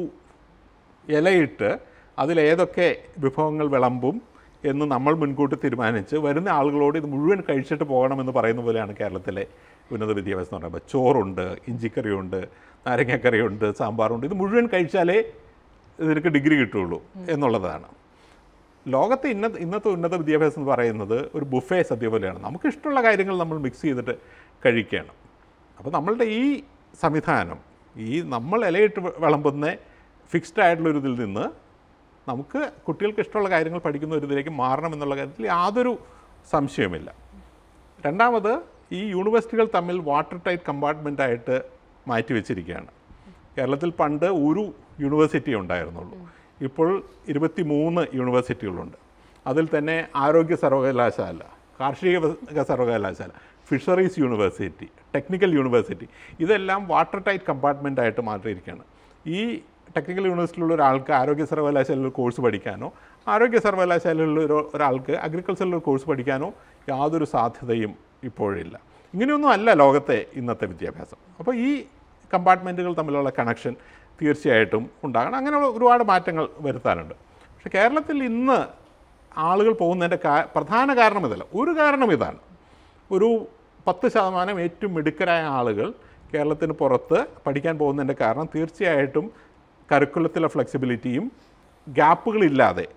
ഇലയിട്ട് അതിലേതൊക്കെ വിഭവങ്ങൾ വിളമ്പും എന്ന് നമ്മൾ മുൻകൂട്ടി തീരുമാനിച്ച് വരുന്ന ആളുകളോട് ഇത് മുഴുവൻ കഴിച്ചിട്ട് പോകണമെന്ന് പറയുന്ന പോലെയാണ് കേരളത്തിലെ ഉന്നത വിദ്യാഭ്യാസം എന്ന് പറയുമ്പോൾ ചോറുണ്ട് ഇഞ്ചിക്കറിയുണ്ട് നാരങ്ങക്കറിയുണ്ട് സാമ്പാറുണ്ട് ഇത് മുഴുവൻ കഴിച്ചാലേ നിനക്ക് ഡിഗ്രി കിട്ടുള്ളൂ എന്നുള്ളതാണ് ലോകത്തെ ഇന്ന ഇന്നത്തെ ഉന്നത വിദ്യാഭ്യാസം എന്ന് പറയുന്നത് ഒരു ബുഫേ സദ്യ പോലെയാണ് നമുക്ക് ഇഷ്ടമുള്ള കാര്യങ്ങൾ നമ്മൾ മിക്സ് ചെയ്തിട്ട് കഴിക്കുകയാണ് അപ്പോൾ നമ്മളുടെ ഈ സംവിധാനം ഈ നമ്മൾ ഇലയിട്ട് വി- വിളമ്പുന്ന ഫിക്സ്ഡ് ആയിട്ടുള്ള ഒരു ഇതിൽ നിന്ന് നമുക്ക് കുട്ടികൾക്ക് ഇഷ്ടമുള്ള കാര്യങ്ങൾ പഠിക്കുന്ന ഒരു ഇതിലേക്ക് മാറണം എന്നുള്ള കാര്യത്തിൽ യാതൊരു സംശയവുമില്ല രണ്ടാമത് ഈ യൂണിവേഴ്സിറ്റികൾ തമ്മിൽ വാട്ടർ ടൈറ്റ് കമ്പാർട്ട്മെൻ്റായിട്ട് മാറ്റി വെച്ചിരിക്കുകയാണ് കേരളത്തിൽ പണ്ട് ഒരു യൂണിവേഴ്സിറ്റി ഉണ്ടായിരുന്നുള്ളൂ ഇപ്പോൾ ഇരുപത്തി മൂന്ന് യൂണിവേഴ്സിറ്റികളുണ്ട് അതിൽ തന്നെ ആരോഗ്യ സർവകലാശാല കാർഷിക വ- സർവകലാശാല ഫിഷറീസ് യൂണിവേഴ്സിറ്റി ടെക്നിക്കൽ യൂണിവേഴ്സിറ്റി ഇതെല്ലാം വാട്ടർ ടൈറ്റ് കമ്പാർട്ട്മെൻ്റായിട്ട് മാറിയിരിക്കുകയാണ് ഈ ടെക്നിക്കൽ യൂണിവേഴ്സിറ്റിയിലുള്ള ഒരാൾക്ക് ആരോഗ്യ സർവകലാശാലയിൽ ഒരു കോഴ്സ് പഠിക്കാനോ ആരോഗ്യ സർവകലാശാലയിലുള്ള ഒരു ഒരാൾക്ക് അഗ്രികൾച്ചറിൽ ഒരു കോഴ്സ് പഠിക്കാനോ യാതൊരു സാധ്യതയും ഇപ്പോഴില്ല ഇങ്ങനെയൊന്നും അല്ല ലോകത്തെ ഇന്നത്തെ വിദ്യാഭ്യാസം അപ്പോൾ ഈ കമ്പാർട്ട്മെൻറ്റുകൾ തമ്മിലുള്ള കണക്ഷൻ തീർച്ചയായിട്ടും ഉണ്ടാകണം അങ്ങനെയുള്ള ഒരുപാട് മാറ്റങ്ങൾ വരുത്താനുണ്ട് പക്ഷേ കേരളത്തിൽ ഇന്ന് ആളുകൾ പോകുന്നതിൻ്റെ കാ പ്രധാന കാരണം ഇതല്ല ഒരു കാരണം ഇതാണ് ഒരു പത്ത് ശതമാനം ഏറ്റവും മിടുക്കരായ ആളുകൾ കേരളത്തിന് പുറത്ത് പഠിക്കാൻ പോകുന്നതിൻ്റെ കാരണം തീർച്ചയായിട്ടും കരിക്കുലത്തിലെ ഫ്ലെക്സിബിലിറ്റിയും ഗ്യാപ്പുകളില്ലാതെ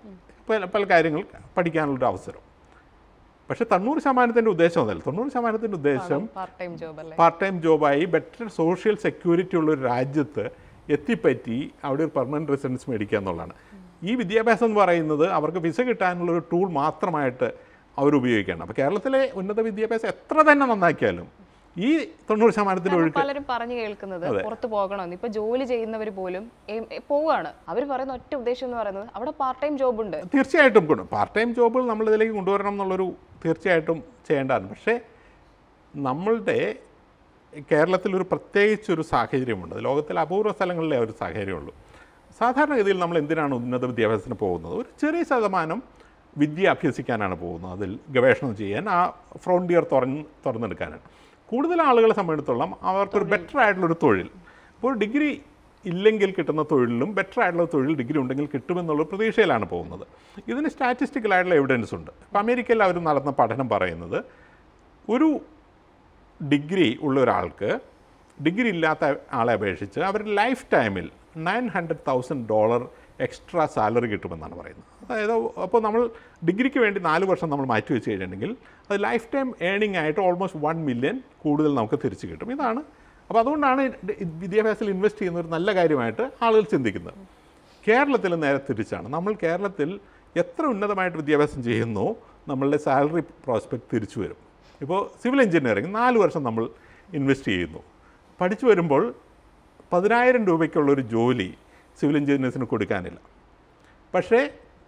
പല പല കാര്യങ്ങൾ പഠിക്കാനുള്ളൊരു അവസരം പക്ഷേ തൊണ്ണൂറ് ശതമാനത്തിൻ്റെ ഉദ്ദേശം അതല്ല തൊണ്ണൂറ് ശതമാനത്തിൻ്റെ ഉദ്ദേശം പാർട്ട് ടൈം ജോബ് അല്ലേ പാർട്ട് ടൈം ജോബായി ബെറ്റർ സോഷ്യൽ സെക്യൂരിറ്റി ഉള്ള ഒരു രാജ്യത്ത് എത്തിപ്പറ്റി അവിടെ ഒരു പെർമനൻറ്റ് റെസിഡൻസ് മേടിക്കുക എന്നുള്ളതാണ് ഈ വിദ്യാഭ്യാസം എന്ന് പറയുന്നത് അവർക്ക് വിസ കിട്ടാനുള്ള ഒരു ടൂൾ മാത്രമായിട്ട് അവർ ഉപയോഗിക്കുകയാണ് അപ്പോൾ കേരളത്തിലെ ഉന്നത വിദ്യാഭ്യാസം എത്ര തന്നെ നന്നാക്കിയാലും ഈ തൊണ്ണൂറ് ശതമാനത്തിൽ കാരണം ഒഴുക്ക് പലരും പറഞ്ഞു കേൾക്കുന്നത് പുറത്ത് പോകണമെന്ന് ഇപ്പൊ ജോലി ചെയ്യുന്നവർ പോലും എം- എ- പോവാണ് അവർ പറയുന്ന ഒറ്റ ഉദ്ദേശം എന്ന് പറയുന്നത് അവിടെ പാർട്ട് ടൈം ജോബ് ഉണ്ട് തീർച്ചയായിട്ടും ഗുണം പാർട്ട് ടൈം ജോബുകൾ നമ്മളിതിലേക്ക് കൊണ്ടുവരണം എന്നുള്ളൊരു തീർച്ചയായിട്ടും ചെയ്യേണ്ടതാണ് പക്ഷേ നമ്മളുടെ കേരളത്തിലൊരു പ്രത്യേകിച്ചൊരു സാഹചര്യമുണ്ട് ലോകത്തിലെ അപൂർവ സ്ഥലങ്ങളിലെ ഒരു സാഹചര്യമുള്ളൂ സാധാരണഗതിയിൽ നമ്മൾ എന്തിനാണ് ഉന്നത വിദ്യാഭ്യാസത്തിന് പോകുന്നത് ഒരു ചെറിയ ശതമാനം വിദ്യ അഭ്യസിക്കാനാണ് പോകുന്നത് അതിൽ ഗവേഷണം ചെയ്യാൻ ആ ഫ്രോണ്ടിയർ തുറന്ന് തുറന്നെടുക്കാനാണ് കൂടുതൽ ആളുകളെ സംബന്ധിച്ചിടത്തോളം അവർക്കൊരു ബെറ്റർ ആയിട്ടുള്ളൊരു തൊഴിൽ ഇപ്പോൾ ഡിഗ്രി ഇല്ലെങ്കിൽ കിട്ടുന്ന തൊഴിലിലും ബെറ്റർ ആയിട്ടുള്ള തൊഴിൽ ഡിഗ്രി ഉണ്ടെങ്കിൽ കിട്ടുമെന്നുള്ള പ്രതീക്ഷയിലാണ് പോകുന്നത് ഇതിന് സ്റ്റാറ്റിസ്റ്റിക്കലായിട്ടുള്ള എവിഡൻസ് ഉണ്ട് ഇപ്പോൾ അമേരിക്കയിൽ അവർ നടന്ന പഠനം പറയുന്നത് ഒരു ഡിഗ്രി ഉള്ള ഒരാൾക്ക് ഡിഗ്രി ഇല്ലാത്ത ആളെ അപേക്ഷിച്ച് അവരുടെ ലൈഫ് ടൈമിൽ nine hundred thousand dollar extra salary കിട്ടുമെന്നാണ് പറയുന്നത് അതായത് അപ്പോൾ നമ്മൾ ഡിഗ്രിക്ക് വേണ്ടി നാല് വർഷം നമ്മൾ മാറ്റി വെച്ച് കഴിഞ്ഞിട്ടുണ്ടെങ്കിൽ അത് ലൈഫ് ടൈം ഏണിംഗ് ആയിട്ട് ഓൾമോസ്റ്റ് വൺ മില്യൺ കൂടുതൽ നമുക്ക് തിരിച്ച് കിട്ടും ഇതാണ് അപ്പോൾ അതുകൊണ്ടാണ് ഇത് വിദ്യാഭ്യാസത്തിൽ ഇൻവെസ്റ്റ് ചെയ്യുന്ന ഒരു നല്ല കാര്യമായിട്ട് ആളുകൾ ചിന്തിക്കുന്നത് കേരളത്തിൽ നേരെ തിരിച്ചാണ് നമ്മൾ കേരളത്തിൽ എത്ര ഉന്നതമായിട്ട് വിദ്യാഭ്യാസം ചെയ്യുന്നോ നമ്മളുടെ സാലറി പ്രോസ്പെക്ട് തിരിച്ചു വരും ഇപ്പോൾ സിവിൽ എഞ്ചിനീയറിംഗ് നാല് വർഷം നമ്മൾ ഇൻവെസ്റ്റ് ചെയ്യുന്നു പഠിച്ചു വരുമ്പോൾ പതിനായിരം രൂപയ്ക്കുള്ളൊരു ജോലി സിവിൽ എഞ്ചിനീയേഴ്സിന് കൊടുക്കാനില്ല പക്ഷേ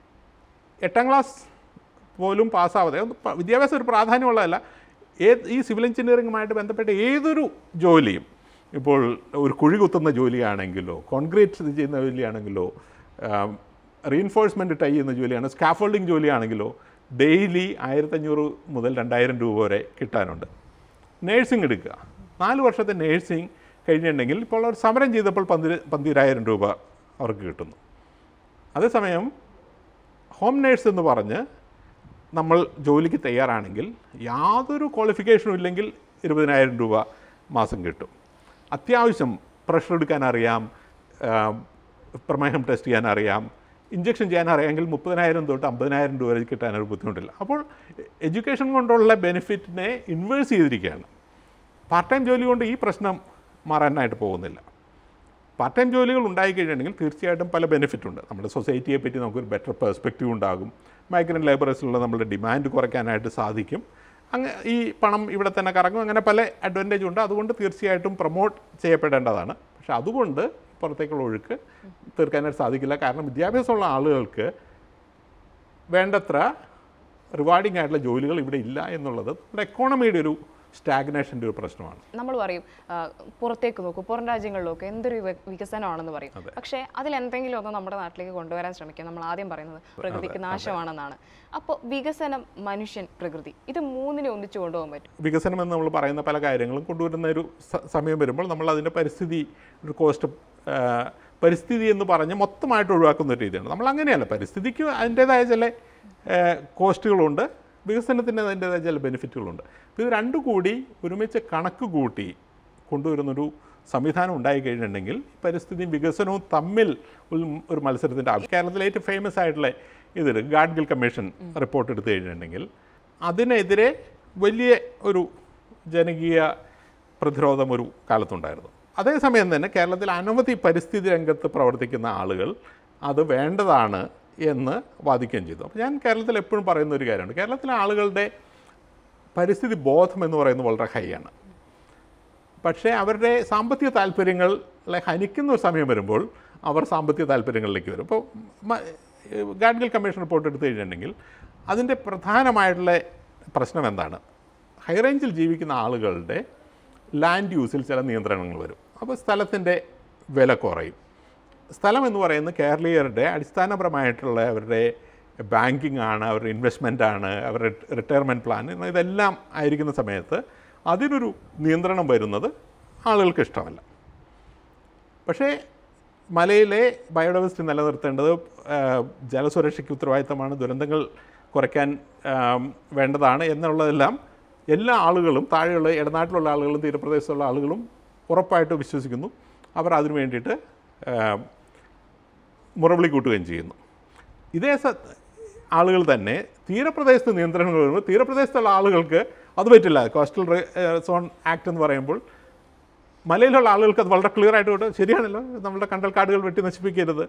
എട്ടാം ക്ലാസ് പോലും പാസ്സാവാതെ അത് പ- വിദ്യാഭ്യാസം ഒരു പ്രാധാന്യമുള്ളതല്ല ഏത് ഈ സിവിൽ എഞ്ചിനീയറിംഗുമായിട്ട് ബന്ധപ്പെട്ട ഏതൊരു ജോലിയും ഇപ്പോൾ ഒരു കുഴി കുത്തുന്ന ജോലിയാണെങ്കിലോ കോൺക്രീറ്റ് ഇത് ചെയ്യുന്ന ജോലിയാണെങ്കിലോ റീൻഫോഴ്സ്മെൻറ്റ് ടൈ ചെയ്യുന്ന ജോലിയാണ് സ്കാഫോൾഡിംഗ് ജോലിയാണെങ്കിലോ ഡെയിലി ആയിരത്തഞ്ഞൂറ് മുതൽ രണ്ടായിരം രൂപ വരെ കിട്ടാനുണ്ട് നേഴ്സിംഗ് എടുക്കുക നാല് വർഷത്തെ നേഴ്സിംഗ് കഴിഞ്ഞിട്ടുണ്ടെങ്കിൽ ഇപ്പോൾ അവർ സമരം ചെയ്തപ്പോൾ പന്തി പന്തിരായിരം രൂപ അവർക്ക് കിട്ടുന്നു അതേസമയം ഹോം നേഴ്സ് എന്ന് പറഞ്ഞ് നമ്മൾ ജോലിക്ക് തയ്യാറാണെങ്കിൽ യാതൊരു ക്വാളിഫിക്കേഷനും ഇല്ലെങ്കിൽ ഇരുപതിനായിരം രൂപ മാസം കിട്ടും അത്യാവശ്യം പ്രഷർ എടുക്കാൻ അറിയാം ആ, പ്രമേഹം ടെസ്റ്റ് ചെയ്യാൻ അറിയാം ഇഞ്ചക്ഷൻ ചെയ്യാൻ അറിയാമെങ്കിൽ മുപ്പതിനായിരം തൊട്ട് അമ്പതിനായിരം രൂപ വരെ കിട്ടാനൊരു ബുദ്ധിമുട്ടില്ല അപ്പോൾ എഡ്യൂക്കേഷൻ കൊണ്ടുള്ള ബെനിഫിറ്റിനെ ഇൻവേഴ്സ് ചെയ്തിരിക്കുകയാണ് പാർട്ട് ടൈം ജോലി കൊണ്ട് ഈ പ്രശ്നം മാറാനായിട്ട് പോകുന്നില്ല പാർട്ട് ടൈം ജോലികൾ ഉണ്ടായിക്കഴിഞ്ഞിട്ടുണ്ടെങ്കിൽ തീർച്ചയായിട്ടും പല ബെനിഫിറ്റ് ഉണ്ട് നമ്മുടെ സൊസൈറ്റിയെ പറ്റി നമുക്കൊരു ബെറ്റർ പെർസ്പെക്റ്റീവ് ഉണ്ടാകും മൈഗ്രൻ്റ് ലേബറേഴ്സിലുള്ള നമ്മുടെ ഡിമാൻഡ് കുറയ്ക്കാനായിട്ട് സാധിക്കും അങ്ങ് ഈ പണം ഇവിടെ തന്നെ കറങ്ങും അങ്ങനെ പല അഡ്വാൻറ്റേജ് ഉണ്ട് അതുകൊണ്ട് തീർച്ചയായിട്ടും പ്രൊമോട്ട് ചെയ്യപ്പെടേണ്ടതാണ് പക്ഷെ അതുകൊണ്ട് പുറത്തേക്കുള്ള ഒഴുക്ക് തീർക്കാനായിട്ട് സാധിക്കില്ല കാരണം വിദ്യാഭ്യാസമുള്ള ആളുകൾക്ക് വേണ്ടത്ര റിവാർഡിംഗ് ആയിട്ടുള്ള ജോലികൾ ഇവിടെ ഇല്ല എന്നുള്ളത് നമ്മുടെ എക്കോണമിയുടെ ഒരു സ്റ്റാഗ്നേഷൻ്റെ ഒരു പ്രശ്നമാണ് നമ്മൾ പറയും ആ, പുറത്തേക്ക് നോക്കൂ പുറം രാജ്യങ്ങളിലൊക്കെ എന്തൊരു വി- വികസനമാണെന്ന് പറയും പക്ഷേ അതിൽ എന്തെങ്കിലും ഒന്ന് നമ്മുടെ നാട്ടിലേക്ക് കൊണ്ടുവരാൻ ശ്രമിക്കുക നമ്മൾ ആദ്യം പറയുന്നത് പ്രകൃതിക്ക് നാശമാണെന്നാണ് അപ്പോൾ വികസനം മനുഷ്യൻ പ്രകൃതി ഇത് മൂന്നിനെ ഒന്നിച്ചു കൊണ്ടുപോകാൻ പറ്റും വികസനം എന്ന് നമ്മൾ പറയുന്ന പല കാര്യങ്ങളും കൊണ്ടുവരുന്ന ഒരു സ- സമയം വരുമ്പോൾ നമ്മൾ അതിൻ്റെ പരിസ്ഥിതി ഒരു കോസ്റ്റ് പരിസ്ഥിതി എന്ന് പറഞ്ഞ് മൊത്തമായിട്ട് ഒഴിവാക്കുന്ന ഒരു രീതിയാണ് നമ്മൾ അങ്ങനെയല്ല പരിസ്ഥിതിക്ക് അതിൻ്റേതായ ചില കോസ്റ്റുകളുണ്ട് വികസനത്തിന് അതിൻ്റേതായ ചില ബെനിഫിറ്റുകളുണ്ട് അപ്പോൾ ഇത് രണ്ടും കൂടി ഒരുമിച്ച് കണക്ക് കൂട്ടി കൊണ്ടുവരുന്നൊരു സംവിധാനം ഉണ്ടായി കഴിഞ്ഞിട്ടുണ്ടെങ്കിൽ പരിസ്ഥിതിയും വികസനവും തമ്മിൽ ഒരു ഒരു മത്സരത്തിൻ്റെ ആവശ്യം കേരളത്തിലെ ഏറ്റവും ഫേമസ് ആയിട്ടുള്ള ഇതിൽ ഗാഡ്ഗിൽ കമ്മീഷൻ റിപ്പോർട്ട് എടുത്തു കഴിഞ്ഞിട്ടുണ്ടെങ്കിൽ അതിനെതിരെ വലിയ ഒരു ജനകീയ പ്രതിരോധം ഒരു കാലത്തുണ്ടായിരുന്നു അതേസമയം തന്നെ കേരളത്തിൽ അനവധി പരിസ്ഥിതി രംഗത്ത് പ്രവർത്തിക്കുന്ന ആളുകൾ അത് വേണ്ടതാണ് എന്ന് വാദിക്കുകയും ചെയ്തു അപ്പോൾ ഞാൻ കേരളത്തിൽ എപ്പോഴും പറയുന്ന ഒരു കാര്യമുണ്ട് കേരളത്തിലെ ആളുകളുടെ പരിസ്ഥിതി ബോധം എന്ന് പറയുന്നത് വളരെ ഹൈ ആണ് പക്ഷേ അവരുടെ സാമ്പത്തിക താല്പര്യങ്ങളെ ഹനിക്കുന്ന ഒരു സമയം വരുമ്പോൾ അവർ സാമ്പത്തിക താല്പര്യങ്ങളിലേക്ക് വരും ഇപ്പോൾ ഗാഡ്ഗിൽ കമ്മീഷൻ റിപ്പോർട്ട് എടുത്തു കഴിഞ്ഞിട്ടുണ്ടെങ്കിൽ അതിൻ്റെ പ്രധാനമായിട്ടുള്ള പ്രശ്നം എന്താണ് ഹൈ റേഞ്ചിൽ ജീവിക്കുന്ന ആളുകളുടെ ലാൻഡ് യൂസിൽ ചില നിയന്ത്രണങ്ങൾ വരും അപ്പോൾ സ്ഥലത്തിൻ്റെ വില കുറയും സ്ഥലം എന്ന് പറയുന്നത് കേരളീയരുടെ അടിസ്ഥാനപരമായിട്ടുള്ള അവരുടെ ബാങ്കിങ് ആണ് അവരുടെ ഇൻവെസ്റ്റ്മെൻ്റ് ആണ് അവരുടെ റിട്ടയർമെൻറ്റ് പ്ലാൻ ഇതെല്ലാം ആയിരിക്കുന്ന സമയത്ത് അതിനൊരു നിയന്ത്രണം വരുന്നത് ആളുകൾക്ക് ഇഷ്ടമല്ല പക്ഷേ മലയിലെ ബയോഡൈവേഴ്സിറ്റി നിലനിർത്തേണ്ടത് ആ, ജലസുരക്ഷയ്ക്ക് ഉത്തരവാദിത്തമാണ് ദുരന്തങ്ങൾ കുറയ്ക്കാൻ ആ, വേണ്ടതാണ് എന്നുള്ളതെല്ലാം എല്ലാ ആളുകളും താഴെയുള്ള ഇടനാട്ടിലുള്ള ആളുകളും തീരപ്രദേശത്തുള്ള ആളുകളും ഉറപ്പായിട്ട് വിശ്വസിക്കുന്നു അവർ അതിനു വേണ്ടിയിട്ട് ആ, മുറവിളി കൂട്ടുകയും ചെയ്യുന്നു ഇതേ സ ആളുകൾ തന്നെ തീരപ്രദേശത്ത് നിയന്ത്രണങ്ങൾ വരുമ്പോൾ തീരപ്രദേശത്തുള്ള ആളുകൾക്ക് അത് പറ്റില്ല കോസ്റ്റൽ സോൺ ആക്ട് എന്ന് പറയുമ്പോൾ മലയിലുള്ള ആളുകൾക്ക് അത് വളരെ ക്ലിയർ ആയിട്ട് കൊണ്ട് ശരിയാണല്ലോ നമ്മുടെ കണ്ടൽ കാടുകൾ വെട്ടി നശിപ്പിക്കരുത്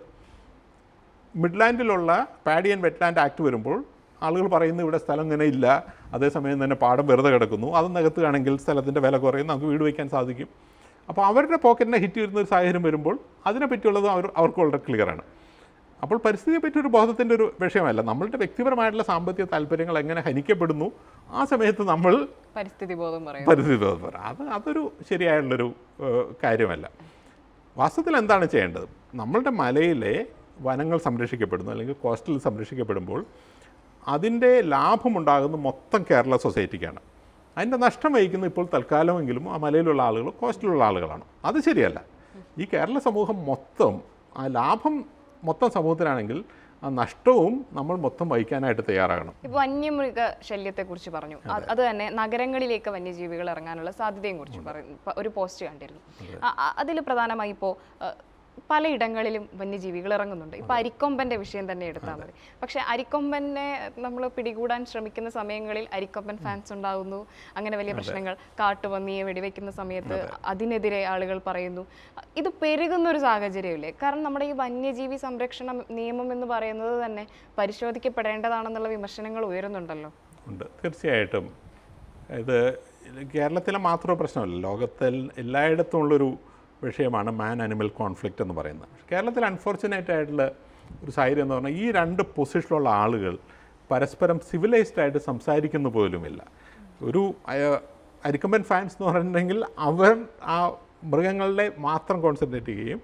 മിഡ്ലാൻഡിലുള്ള പാഡി ആൻഡ് വെറ്റ്ലാൻഡ് ആക്ട് വരുമ്പോൾ ആളുകൾ പറയുന്നു ഇവിടെ സ്ഥലം ഇങ്ങനെ ഇല്ല അതേസമയം തന്നെ പാടം വെറുതെ കിടക്കുന്നു അത് നികത്തുകയാണെങ്കിൽ സ്ഥലത്തിൻ്റെ വില കുറയും നമുക്ക് വീട് വയ്ക്കാൻ സാധിക്കും അപ്പോൾ അവരുടെ പോക്കറ്റിനെ ഹിറ്റ് വരുന്ന ഒരു സാഹചര്യം വരുമ്പോൾ അതിനെപ്പറ്റിയുള്ളത് അവർ അവർക്ക് വളരെ ക്ലിയറാണ് അപ്പോൾ പരിസ്ഥിതിയെ പറ്റി ഒരു ബോധത്തിൻ്റെ ഒരു വിഷയമല്ല നമ്മളുടെ വ്യക്തിപരമായിട്ടുള്ള സാമ്പത്തിക താല്പര്യങ്ങൾ എങ്ങനെ ഹനിക്കപ്പെടുന്നു ആ സമയത്ത് നമ്മൾ പരിസ്ഥിതി ബോധം പറയും പരിസ്ഥിതി ബോധം പറ അത് അതൊരു ശരിയായുള്ളൊരു ഏഹ്, കാര്യമല്ല വാസ്തവത്തിൽ എന്താണ് ചെയ്യേണ്ടത് നമ്മളുടെ മലയിലെ വനങ്ങൾ സംരക്ഷിക്കപ്പെടുന്നു അല്ലെങ്കിൽ കോസ്റ്റൽ സംരക്ഷിക്കപ്പെടുമ്പോൾ അതിൻ്റെ ലാഭമുണ്ടാകുന്ന മൊത്തം കേരള സൊസൈറ്റിക്കാണ് അതിൻ്റെ നഷ്ടം വഹിക്കുന്ന ഇപ്പോൾ തൽക്കാലമെങ്കിലും ആ മലയിലുള്ള ആളുകൾ കോസ്റ്റിലുള്ള ആളുകളാണ് അത് ശരിയല്ല ഈ കേരള സമൂഹം മൊത്തം ആ ലാഭം മൊത്തം സമൂഹത്തിനാണെങ്കിൽ ആ നഷ്ടവും നമ്മൾ മൊത്തം വഹിക്കാനായിട്ട് തയ്യാറാകണം ഇപ്പൊ വന്യമൃഗ ശല്യത്തെ കുറിച്ച് പറഞ്ഞു അത് അത് തന്നെ നഗരങ്ങളിലേക്ക് വന്യജീവികൾ ഇറങ്ങാനുള്ള സാധ്യതയും കുറിച്ച് പറയുന്നു ഇപ്പൊ ഒരു പോസ്റ്റ് കണ്ടിരുന്നു അതിൽ പ്രധാനമായി ഇപ്പോൾ പലയിടങ്ങളിലും വന്യജീവികൾ ഇറങ്ങുന്നുണ്ട് ഇപ്പൊ അരിക്കൊമ്പന്റെ വിഷയം തന്നെ എടുത്താൽ മതി പക്ഷെ അരിക്കൊമ്പനെ നമ്മൾ പിടികൂടാൻ ശ്രമിക്കുന്ന സമയങ്ങളിൽ അരിക്കൊമ്പൻ ഫാൻസ് ഉണ്ടാകുന്നു അങ്ങനെ വലിയ പ്രശ്നങ്ങൾ കാട്ടുപന്നിയെ വെടിവെക്കുന്ന സമയത്ത് അതിനെതിരെ ആളുകൾ പറയുന്നു ഇത് പെരുകുന്ന ഒരു സാഹചര്യമില്ലേ കാരണം നമ്മുടെ ഈ വന്യജീവി സംരക്ഷണ നിയമം എന്ന് പറയുന്നത് തന്നെ പരിശോധിക്കപ്പെടേണ്ടതാണെന്നുള്ള വിമർശനങ്ങൾ ഉയരുന്നുണ്ടല്ലോ ഉണ്ട് തീർച്ചയായിട്ടും ഇത് കേരളത്തിലെ മാത്രം പ്രശ്നമല്ല ലോകത്തിൽ എല്ലായിടത്തും ഉള്ളൊരു വിഷയമാണ് മാൻ അനിമൽ കോൺഫ്ലിക്റ്റ് എന്ന് പറയുന്നത് പക്ഷേ കേരളത്തിൽ അൺഫോർച്ചുനേറ്റ് ആയിട്ടുള്ള ഒരു സാഹചര്യം എന്ന് പറഞ്ഞാൽ ഈ രണ്ട് പൊസിഷനിലുള്ള ആളുകൾ പരസ്പരം സിവിലൈസ്ഡ് ആയിട്ട് സംസാരിക്കുന്ന പോലുമില്ല ഒരു അയ- അരിക്കമ്പൻ ഫാൻസ് എന്ന് പറഞ്ഞിട്ടുണ്ടെങ്കിൽ അവർ ആ മൃഗങ്ങളുടെ മാത്രം കോൺസെൻട്രേറ്റ് ചെയ്യുകയും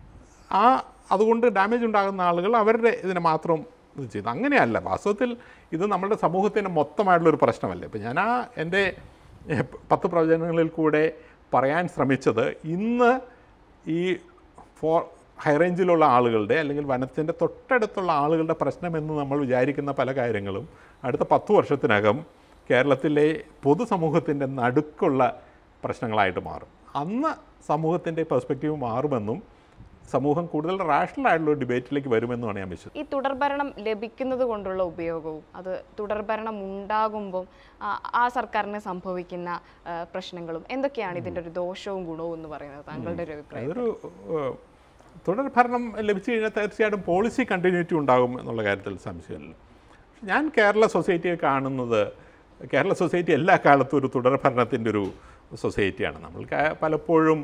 ആ അതുകൊണ്ട് ഡാമേജ് ഉണ്ടാകുന്ന ആളുകൾ അവരുടെ ഇതിനെ മാത്രം ഇത് ചെയ്തു അങ്ങനെയല്ല വാസ്തവത്തിൽ ഇത് നമ്മുടെ സമൂഹത്തിന് മൊത്തമായിട്ടുള്ളൊരു പ്രശ്നമല്ലേ ഇപ്പം ഞാൻ ആ എൻ്റെ എഹ്, പത്ത് പ്രവചനങ്ങളിൽ കൂടെ പറയാൻ ശ്രമിച്ചത് ഇന്ന് ഈ ഫോർ ഹൈറേഞ്ചിലുള്ള ആളുകളുടെ അല്ലെങ്കിൽ വനത്തിൻ്റെ തൊട്ടടുത്തുള്ള ആളുകളുടെ പ്രശ്നമെന്ന് നമ്മൾ വിചാരിക്കുന്ന പല കാര്യങ്ങളും അടുത്ത പത്ത് വർഷത്തിനകം കേരളത്തിലെ പൊതുസമൂഹത്തിൻ്റെ നടുക്കുള്ള പ്രശ്നങ്ങളായിട്ട് മാറും അന്ന് സമൂഹത്തിൻ്റെ പെർസ്പെക്റ്റീവ് മാറുമെന്നും സമൂഹം കൂടുതൽ റാഷണൽ ആയിട്ടുള്ള ഒരു ഡിബേറ്റിലേക്ക് വരുമെന്നുമാണ് ഞാൻ വിശ്വസിക്കുന്നത് ഈ തുടർഭരണം ലഭിക്കുന്നത് കൊണ്ടുള്ള ഉപയോഗവും അത് തുടർഭരണം ഉണ്ടാകുമ്പോൾ ആ- ആ സർക്കാരിന് സംഭവിക്കുന്ന ആ, പ്രശ്നങ്ങളും എന്തൊക്കെയാണ് ഇതിന്റെ ഒരു ദോഷവും ഗുണവും എന്ന് പറയുന്നത് താങ്കളുടെ ഒരു അഭിപ്രായം അതൊരു ഏഹ്, തുടർ ഭരണം ലഭിച്ചു കഴിഞ്ഞാൽ തീർച്ചയായിട്ടും പോളിസി കണ്ടിന്യൂറ്റി ഉണ്ടാകും എന്നുള്ള കാര്യത്തിൽ സംശയമില്ല പക്ഷെ ഞാൻ കേരള സൊസൈറ്റിയെ കാണുന്നത് കേരള സൊസൈറ്റി എല്ലാ കാലത്തും ഒരു തുടർ ഭരണത്തിൻ്റെ ഒരു സൊസൈറ്റിയാണ് നമ്മൾ ക- പലപ്പോഴും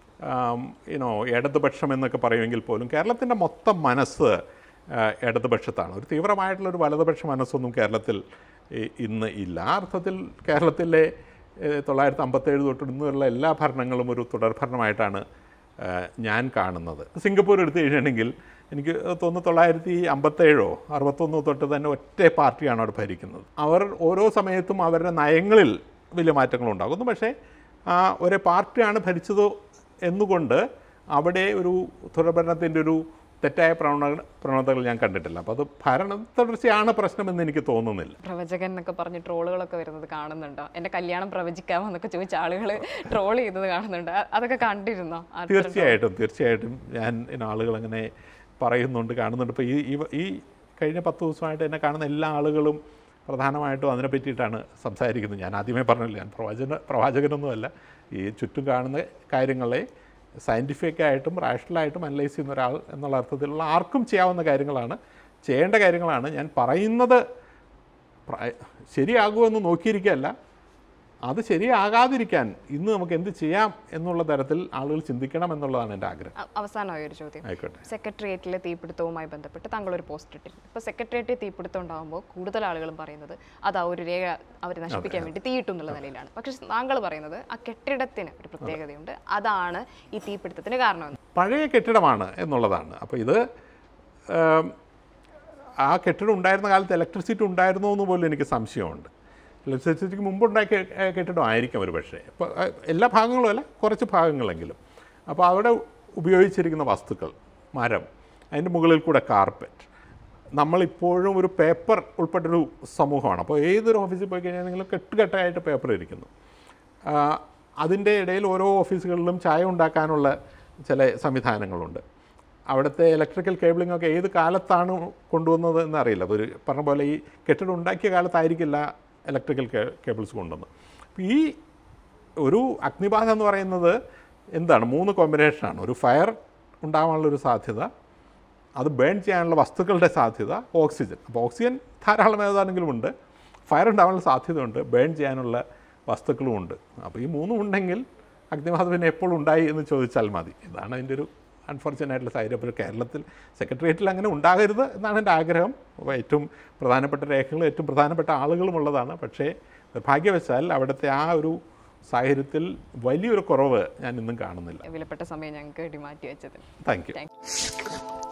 യുനോ ഇടതുപക്ഷം എന്നൊക്കെ പറയുമെങ്കിൽ പോലും കേരളത്തിൻ്റെ മൊത്തം മനസ്സ് ആ, ഇടതുപക്ഷത്താണ് ഒരു തീവ്രമായിട്ടുള്ള ഒരു വലതുപക്ഷ മനസ്സൊന്നും കേരളത്തിൽ ഇ- ഇന്ന് ഇല്ല ആ അർത്ഥത്തിൽ കേരളത്തിലെ ഏഹ്, തൊള്ളായിരത്തി അമ്പത്തേഴ് തൊട്ട് ഇന്നുള്ള എല്ലാ ഭരണങ്ങളും ഒരു തുടർ ഭരണമായിട്ടാണ് ആ, ഞാൻ കാണുന്നത് സിംഗപ്പൂർ എടുത്തു കഴിഞ്ഞിട്ടുണ്ടെങ്കിൽ എനിക്ക് തോന്നുന്നു തൊള്ളായിരത്തി അമ്പത്തേഴോ അറുപത്തൊന്നോ തൊട്ട് തന്നെ ഒറ്റ പാർട്ടിയാണ് അവിടെ ഭരിക്കുന്നത് അവർ ഓരോ സമയത്തും അവരുടെ നയങ്ങളിൽ വലിയ മാറ്റങ്ങളുണ്ടാകുന്നു പക്ഷേ ആ, ഒരേ പാർട്ടിയാണ് ഭരിച്ചത് എന്നുകൊണ്ട് അവിടെ ഒരു തുടർഭരണത്തിൻ്റെ ഒരു തെറ്റായ പ്രവണ പ്രവണതകൾ ഞാൻ കണ്ടിട്ടില്ല അപ്പോൾ അത് ഭരണ തുടർച്ചയാണ് പ്രശ്നമെന്ന് എനിക്ക് തോന്നുന്നില്ല പ്രവചകൻ എന്നൊക്കെ പറഞ്ഞ് ട്രോളുകളൊക്കെ വരുന്നത് കാണുന്നുണ്ടോ എന്റെ കല്യാണം പ്രവചിക്കാമോ എന്നൊക്കെ ചോദിച്ച ആളുകൾ ട്രോൾ ചെയ്യുന്നത് കാണുന്നുണ്ട് അ- അതൊക്കെ കണ്ടിരുന്നോ ആ തീർച്ചയായിട്ടും തീർച്ചയായിട്ടും ഞാൻ ഇങ്ങനെ ആളുകൾ അങ്ങനെ പറയുന്നുണ്ട് കാണുന്നുണ്ട് ഇപ്പോൾ ഈ ഈ- ഈ കഴിഞ്ഞ പത്ത് ദിവസമായിട്ട് എന്നെ കാണുന്ന എല്ലാ ആളുകളും പ്രധാനമായിട്ടും അതിനെ പറ്റിയിട്ടാണ് സംസാരിക്കുന്നത് ഞാൻ ആദ്യമേ പറഞ്ഞില്ല ഞാൻ പ്രവാചന പ്രവാചകനൊന്നുമല്ല ഈ ചുറ്റും കാണുന്ന കാര്യങ്ങളെ സയൻറ്റിഫിക് ആയിട്ടും റാഷണലായിട്ടും അനലൈസ് ചെയ്യുന്ന ഒരാൾ എന്നുള്ള അർത്ഥത്തിലുള്ള ആർക്കും ചെയ്യാവുന്ന കാര്യങ്ങളാണ് ചെയ്യേണ്ട കാര്യങ്ങളാണ് ഞാൻ പറയുന്നത് പ്രായ- ശരിയാകുമെന്ന് നോക്കിയിരിക്കുകയല്ല അത് ശരിയാകാതിരിക്കാൻ ഇന്ന് നമുക്ക് എന്ത് ചെയ്യാം എന്നുള്ള തരത്തിൽ ആളുകൾ ചിന്തിക്കണം എന്നുള്ളതാണ് എൻ്റെ ആഗ്രഹം അ- അവസാനമായ ഒരു ചോദ്യം ആയിക്കോട്ടെ സെക്രട്ടേറിയറ്റിലെ തീപിടുത്തവുമായി ബന്ധപ്പെട്ട് താങ്കൾ ഒരു പോസ്റ്റ് ഇട്ടിരുന്നു ഇപ്പോൾ സെക്രട്ടേറിയറ്റിൽ തീപിടുത്തം ഉണ്ടാകുമ്പോൾ കൂടുതൽ ആളുകളും പറയുന്നത് അത് ആ ഒരു രേഖ അവർ നശിപ്പിക്കാൻ വേണ്ടി തീയിട്ടു എന്നുള്ള നിലയിലാണ് പക്ഷേ താങ്കൾ പറയുന്നത് ആ കെട്ടിടത്തിന് ഒരു പ്രത്യേകതയുണ്ട് അതാണ് ഈ തീപിടുത്തത്തിന് കാരണമെന്ന് പഴയ കെട്ടിടമാണ് എന്നുള്ളതാണ് അപ്പോൾ ഇത് ആം, ആ കെട്ടിടം ഉണ്ടായിരുന്ന കാലത്ത് ഇലക്ട്രിസിറ്റി ഉണ്ടായിരുന്നോ എന്ന് പോലും എനിക്ക് സംശയമുണ്ട് ഇലക്ട്രിസിറ്റിക്ക് മുമ്പുണ്ടായ കെ- ഏ, കെട്ടിടം ആയിരിക്കും ഒരു പക്ഷേ അപ്പോൾ ആ, എല്ലാ ഭാഗങ്ങളും അല്ല കുറച്ച് ഭാഗങ്ങളെങ്കിലും അപ്പോൾ അവിടെ ഉപയോഗിച്ചിരിക്കുന്ന വസ്തുക്കൾ മരം അതിൻ്റെ മുകളിൽ കൂടെ കാർപ്പറ്റ് നമ്മളിപ്പോഴും ഒരു പേപ്പർ ഉൾപ്പെട്ടൊരു സമൂഹമാണ് അപ്പോൾ ഏതൊരു ഓഫീസിൽ പോയി കഴിഞ്ഞാൽ നിങ്ങൾ കെട്ടുകെട്ടായിട്ട് പേപ്പർ ഇരിക്കുന്നു ആ, അതിൻ്റെ ഇടയിൽ ഓരോ ഓഫീസുകളിലും ചായ ഉണ്ടാക്കാനുള്ള ചില സംവിധാനങ്ങളുണ്ട് അവിടുത്തെ ഇലക്ട്രിക്കൽ കേബിളിംഗ് ഒക്കെ ഏത് കാലത്താണ് കൊണ്ടുവന്നത് എന്നറിയില്ല അതൊരു പറഞ്ഞ പോലെ ഈ കെട്ടിടം ഉണ്ടാക്കിയ കാലത്തായിരിക്കില്ല ഇലക്ട്രിക്കൽ കേബിൾസ് കൊണ്ടുവന്നത് അപ്പോൾ ഈ ഒരു അഗ്നിബാധ എന്ന് പറയുന്നത് എന്താണ് മൂന്ന് കോമ്പിനേഷനാണ് ഒരു ഫയർ ഉണ്ടാവാനുള്ളൊരു സാധ്യത അത് ബേൺ ചെയ്യാനുള്ള വസ്തുക്കളുടെ സാധ്യത ഓക്സിജൻ അപ്പോൾ ഓക്സിജൻ ധാരാളം ഏതാണെങ്കിലും ഉണ്ട് ഫയർ ഉണ്ടാവാനുള്ള സാധ്യതയുണ്ട് ബേൺ ചെയ്യാനുള്ള വസ്തുക്കളും ഉണ്ട് അപ്പോൾ ഈ മൂന്നും ഉണ്ടെങ്കിൽ അഗ്നിബാധ പിന്നെ എപ്പോൾ ഉണ്ടായി എന്ന് ചോദിച്ചാൽ മതി ഇതാണ് അതിൻ്റെ ഒരു അൺഫോർച്ചുനേറ്റ് ആയിട്ടുള്ള സാഹചര്യം അപ്പോൾ കേരളത്തിൽ സെക്രട്ടേറിയറ്റിൽ അങ്ങനെ ഉണ്ടാകരുത് എന്നാണ് എൻ്റെ ആഗ്രഹം അപ്പോൾ ഏറ്റവും പ്രധാനപ്പെട്ട രേഖകളും ഏറ്റവും പ്രധാനപ്പെട്ട ആളുകളും ഉള്ളതാണ് പക്ഷേ നിർഭാഗ്യവശാൽ അവിടുത്തെ ആ ഒരു സാഹചര്യത്തിൽ വലിയൊരു കുറവ് ഞാൻ ഇന്നും കാണുന്നില്ല വിലപ്പെട്ട സമയം ഞങ്ങൾക്ക് വേണ്ടി മാറ്റി വെച്ചത് താങ്ക് യു താങ്ക്